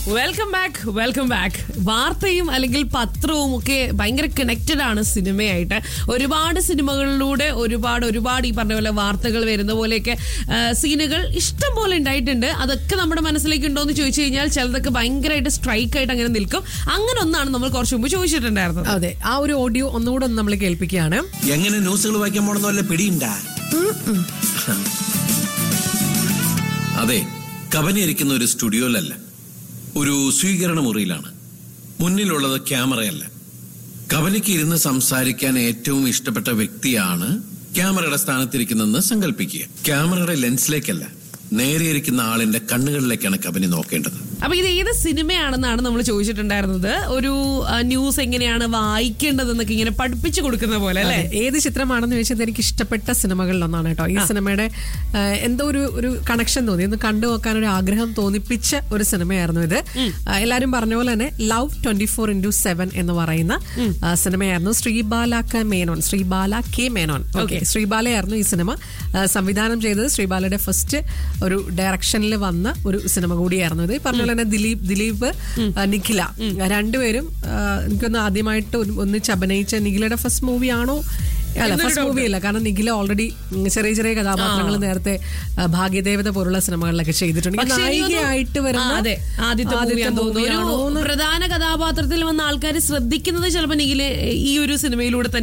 welcome back welcome back വാർത്തയും അല്ലെങ്കിൽ പത്രവും ഒക്കെ ഭയങ്കര കണക്റ്റഡ് ആണ് സിനിമയായിട്ട് ഒരുപാട് സിനിമകളിലൂടെ ഒരുപാട് ഒരുപാട് ഈ പറഞ്ഞ പോലെ വാർത്തകൾ വരുന്ന പോലെയൊക്കെ ആ, സീനുകൾ ഇഷ്ടം പോലെ ഉണ്ടായിട്ടുണ്ട് അതൊക്കെ നമ്മുടെ മനസ്സിലേക്ക് ഉണ്ടോ എന്ന് ചോദിച്ചു കഴിഞ്ഞാൽ ചിലതൊക്കെ ഭയങ്കരമായിട്ട് സ്ട്രൈക്ക് ആയിട്ട് അങ്ങനെ നിൽക്കും അങ്ങനെ ഒന്നാണ് നമ്മൾ കുറച്ച് മുമ്പ് ചോദിച്ചിട്ടുണ്ടായിരുന്നത് അതെ ആ ഒരു ഓഡിയോ ഒന്നുകൂടെ ഒന്ന് നമ്മൾ കേൾപ്പിക്കുകയാണ് എങ്ങനെ ന്യൂസുകൾ വായിക്കാൻ പോണെന്ന് വല്ല പിടിയുണ്ടാ അതെ കവനിയിരിക്കുന്ന ഒരു സ്റ്റുഡിയോയിലല്ല ഒരു സ്വീകരണ മുറിയിലാണ് മുന്നിലുള്ളത് ക്യാമറയല്ല കവനിക്ക് ഇരുന്ന് സംസാരിക്കാൻ ഏറ്റവും ഇഷ്ടപ്പെട്ട വ്യക്തിയാണ് ക്യാമറയുടെ സ്ഥാനത്തിരിക്കുന്നതെന്ന് സങ്കല്പിക്കുക ക്യാമറയുടെ ലെൻസിലേക്കല്ല നേരെയിരിക്കുന്ന ആളിന്റെ കണ്ണുകളിലേക്കാണ് കവനി നോക്കേണ്ടത് അപ്പൊ ഇത് ഏത് സിനിമയാണെന്നാണ് നമ്മൾ ചോദിച്ചിട്ടുണ്ടായിരുന്നത് ഒരു ആ, ന്യൂസ് എങ്ങനെയാണ് വായിക്കേണ്ടതെന്നൊക്കെ ഇങ്ങനെ പഠിപ്പിച്ചു കൊടുക്കുന്ന പോലെ അല്ലെ അതെ, ഏത് ചിത്രമാണെന്ന് ചോദിച്ചത് എനിക്ക് ഇഷ്ടപ്പെട്ട സിനിമകളിലൊന്നാണ് കേട്ടോ ഈ സിനിമയുടെ ആ, എന്തോ ഒരു ഒരു കണക്ഷൻ തോന്നി ഒന്ന് കണ്ടു നോക്കാൻ ഒരു ആഗ്രഹം തോന്നിപ്പിച്ച ഒരു സിനിമയായിരുന്നു ഇത് ആ, എല്ലാരും പറഞ്ഞ പോലെ തന്നെ love twenty four into seven എന്ന് പറയുന്ന ആ, സിനിമയായിരുന്നു Sreebala K Menon Sreebala K Menon okay ശ്രീബാലയായിരുന്നു ഈ സിനിമ ആ, സംവിധാനം ചെയ്തത് ശ്രീബാലയുടെ ഫസ്റ്റ് ഒരു ഡയറക്ഷനിൽ വന്ന ഒരു സിനിമ കൂടിയായിരുന്നു ഇത് ഈ പറഞ്ഞ പോലെ തന്നെ ദിലീപ് ദിലീപ് ആ, നിഖില രണ്ടുപേരും ആ, എനിക്കൊന്ന് ആദ്യമായിട്ട് ഒരു- ഒന്നിച്ച് അഭിനയിച്ച നിഖിലയുടെ ഫസ്റ്റ് മൂവി ആണോ അല്ല ഫസ്റ്റ് മൂവി അല്ല കാരണം നിഖില ഓൾറെഡി ചെറിയ ചെറിയ കഥാപാത്രങ്ങൾ നേരത്തെ ആ, ഭാഗ്യദേവത പോലുള്ള സിനിമകളിലൊക്കെ ചെയ്തിട്ടുണ്ട് ഈ പക്ഷേ എനിക്ക് നായികയായിട്ട് തോന്നുന്നു- വരുന്ന ആ, അതെ ആദ്യത്തെ മൂവിയാന്ന് തോന്നുന്നു movie ആണോ ഒരു എന്ന് പ്രധാന കഥാപാത്രത്തിൽ വന്ന ആൾക്കാർ ശ്രദ്ധിക്കുന്നത് ചിലപ്പോൾ നിഖില് ഈ ഒരു സിനിമയിലൂടെ തന്നെ